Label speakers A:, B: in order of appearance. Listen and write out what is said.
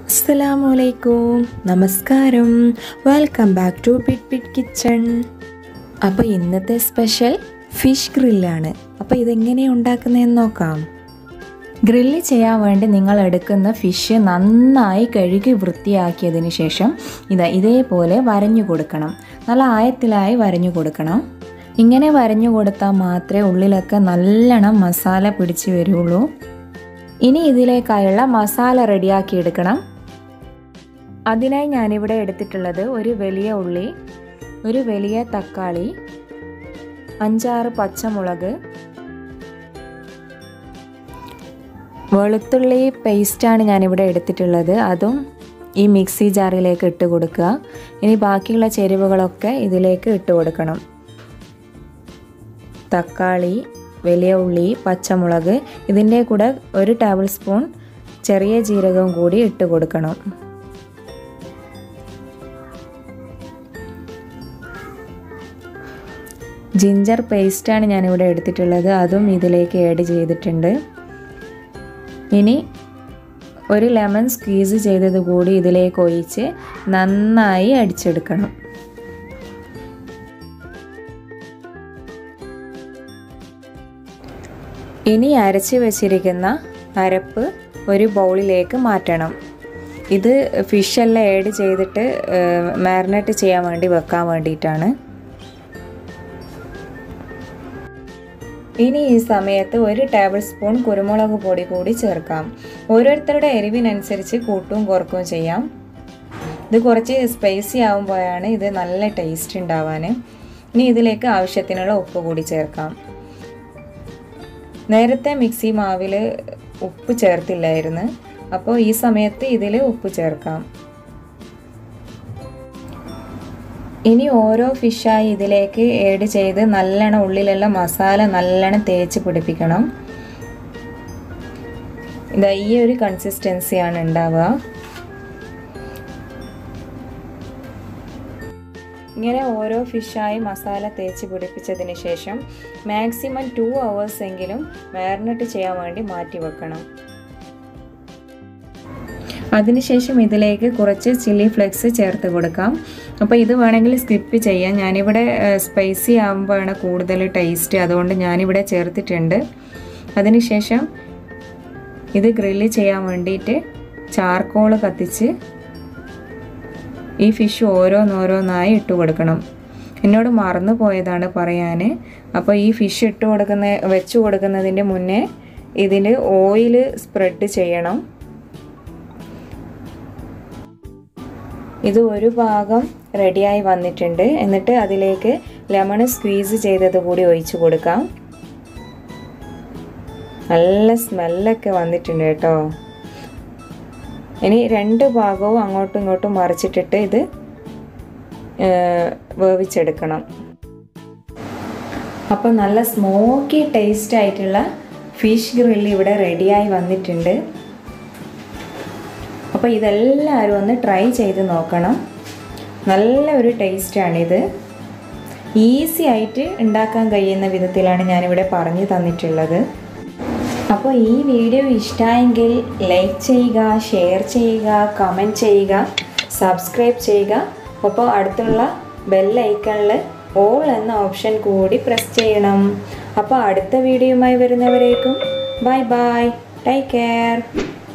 A: അസ്സലാമലൈക്കും നമസ്കാരം welcome back to bit bit kitchen അപ്പോൾ ഇന്നത്തെ സ്പെഷ്യൽ ഫിഷ് ഗ്രില്ലാണ് അപ്പോൾ ഇതെങ്ങനെയാണ് ഉണ്ടാക്കുന്നതെന്ന് നോക്കാം ഗ്രില്ല് ചെയ്യാൻ വേണ്ടി നിങ്ങൾ എടുക്കുന്ന ഫിഷ് നന്നായി കഴുകി വൃത്തിയാക്കിയതിന് ശേഷം ഇതാ ഇതേപോലെ വരഞ്ഞു കൊടുക്കണം നല്ല ആയത്തിലായി വരഞ്ഞു കൊടുക്കണം ഇങ്ങനെ വരഞ്ഞു കൊടുത്താൽ മാത്രമേ ഉള്ളിലൊക്കെ നല്ലോണം മസാല പിടിച്ച് വരുള്ളൂ ഇനി ഇതിലേക്കായുള്ള മസാല റെഡിയാക്കി എടുക്കണം അതിനായി ഞാനിവിടെ എടുത്തിട്ടുള്ളത് ഒരു വലിയ ഉള്ളി ഒരു വലിയ തക്കാളി അഞ്ചാറ് പച്ചമുളക് വെളുത്തുള്ളി പേസ്റ്റാണ് ഞാനിവിടെ എടുത്തിട്ടുള്ളത് അതും ഈ മിക്സി ജാറിലേക്ക് ഇട്ട് കൊടുക്കുക ഇനി ബാക്കിയുള്ള ചേരുവകളൊക്കെ ഇതിലേക്ക് ഇട്ട് കൊടുക്കണം തക്കാളി വലിയ ഉള്ളി പച്ചമുളക് ഇതിൻ്റെ കൂടെ ഒരു ടേബിൾ സ്പൂൺ ചെറിയ ജീരകവും കൂടി ഇട്ട് കൊടുക്കണം ജിഞ്ചർ പേസ്റ്റാണ് ഞാനിവിടെ എടുത്തിട്ടുള്ളത് അതും ഇതിലേക്ക് ആഡ് ചെയ്തിട്ടുണ്ട് ഇനി ഒരു ലെമൺ സ്ക്വീസ് ചെയ്തത് കൂടി ഇതിലേക്ക് ഒഴിച്ച് നന്നായി അടിച്ചെടുക്കണം ഇനി അരച്ച് വെച്ചിരിക്കുന്ന അരപ്പ് ഒരു ബൗളിലേക്ക് മാറ്റണം ഇത് ഫിഷെല്ലാം ആഡ് ചെയ്തിട്ട് മാരിനേറ്റ് ചെയ്യാൻ വേണ്ടി വെക്കാൻ വേണ്ടിയിട്ടാണ് ഇനി ഈ സമയത്ത് ഒരു ടേബിൾ സ്പൂൺ കുരുമുളക് പൊടി കൂടി ചേർക്കാം ഓരോരുത്തരുടെ എരിവിനനുസരിച്ച് കൂട്ടും കുറക്കുകയും ചെയ്യാം ഇത് കുറച്ച് സ്പൈസി ആകുമ്പോഴാണ് ഇത് നല്ല ടേസ്റ്റ് ഉണ്ടാവാൻ ഇനി ഇതിലേക്ക് ആവശ്യത്തിനുള്ള ഉപ്പ് കൂടി ചേർക്കാം നേരത്തെ മിക്സി മാവിൽ ഉപ്പ് ചേർത്തില്ലായിരുന്നു അപ്പോൾ ഈ സമയത്ത് ഇതിൽ ഉപ്പ് ചേർക്കാം ഇനി ഓരോ ഫിഷായി ഇതിലേക്ക് ഏഡ് ചെയ്ത് നല്ലോണം ഉള്ളിലുള്ള മസാല നല്ലോണം തേച്ച് പിടിപ്പിക്കണം ഇതാ ഈ ഒരു കൺസിസ്റ്റൻസിയാണ് ഉണ്ടാവുക ഇങ്ങനെ ഓരോ ഫിഷായി മസാല തേച്ച് പിടിപ്പിച്ചതിന് ശേഷം മാക്സിമം ടു അവേഴ്സ് എങ്കിലും മാരിനേറ്റ് ചെയ്യാൻ വേണ്ടി മാറ്റി വെക്കണം അതിനുശേഷം ഇതിലേക്ക് കുറച്ച് ചില്ലി ഫ്ലെക്സ് ചേർത്ത് കൊടുക്കാം അപ്പോൾ ഇത് വേണമെങ്കിൽ സ്കിപ്പ് ചെയ്യാം ഞാനിവിടെ സ്പൈസി ആകുമ്പോഴാണ് കൂടുതൽ ടേസ്റ്റ് അതുകൊണ്ട് ഞാനിവിടെ ചേർത്തിട്ടുണ്ട് അതിനുശേഷം ഇത് ഗ്രില്ല് ചെയ്യാൻ വേണ്ടിയിട്ട് ചാർക്കോൾ കത്തിച്ച് ഈ ഫിഷ് ഓരോന്നോരോന്നായി ഇട്ട് കൊടുക്കണം എന്നോട് മറന്നു പോയതാണ് പറയാൻ അപ്പോൾ ഈ ഫിഷ് ഇട്ട് കൊടുക്കുന്ന വെച്ച് കൊടുക്കുന്നതിൻ്റെ മുന്നേ ഇതിൽ ഓയിൽ സ്പ്രെഡ് ചെയ്യണം ഇത് ഒരു ഭാഗം റെഡിയായി വന്നിട്ടുണ്ട് എന്നിട്ട് അതിലേക്ക് ലെമൺ സ്ക്വീസ് ചെയ്തത് കൂടി ഒഴിച്ചു കൊടുക്കാം നല്ല സ്മെല്ലൊക്കെ വന്നിട്ടുണ്ട് കേട്ടോ ഇനി രണ്ട് ഭാഗവും അങ്ങോട്ടും ഇങ്ങോട്ടും മറിച്ചിട്ടിട്ട് ഇത് വേവിച്ചെടുക്കണം അപ്പോൾ നല്ല സ്മോക്കി ടേസ്റ്റ് ആയിട്ടുള്ള ഫിഷ് ഗ്രില്ല് ഇവിടെ റെഡിയായി വന്നിട്ടുണ്ട് അപ്പോൾ ഇതെല്ലാവരും ഒന്ന് ട്രൈ ചെയ്ത് നോക്കണം നല്ല ഒരു ടേസ്റ്റാണിത് ഈസി ആയിട്ട് ഉണ്ടാക്കാൻ കഴിയുന്ന വിധത്തിലാണ് ഞാനിവിടെ പറഞ്ഞു തന്നിട്ടുള്ളത് അപ്പോൾ ഈ വീഡിയോ ഇഷ്ടമായെങ്കിൽ ലൈക്ക് ചെയ്യുക ഷെയർ ചെയ്യുക കമൻറ്റ് ചെയ്യുക സബ്സ്ക്രൈബ് ചെയ്യുക അപ്പോൾ അടുത്തുള്ള ബെല്ലൈക്കണിൽ ഓൾ എന്ന ഓപ്ഷൻ കൂടി പ്രസ് ചെയ്യണം അപ്പോൾ അടുത്ത വീഡിയോയുമായി വരുന്നവരേക്കും ബൈ ബൈ ടേക്ക് കെയർ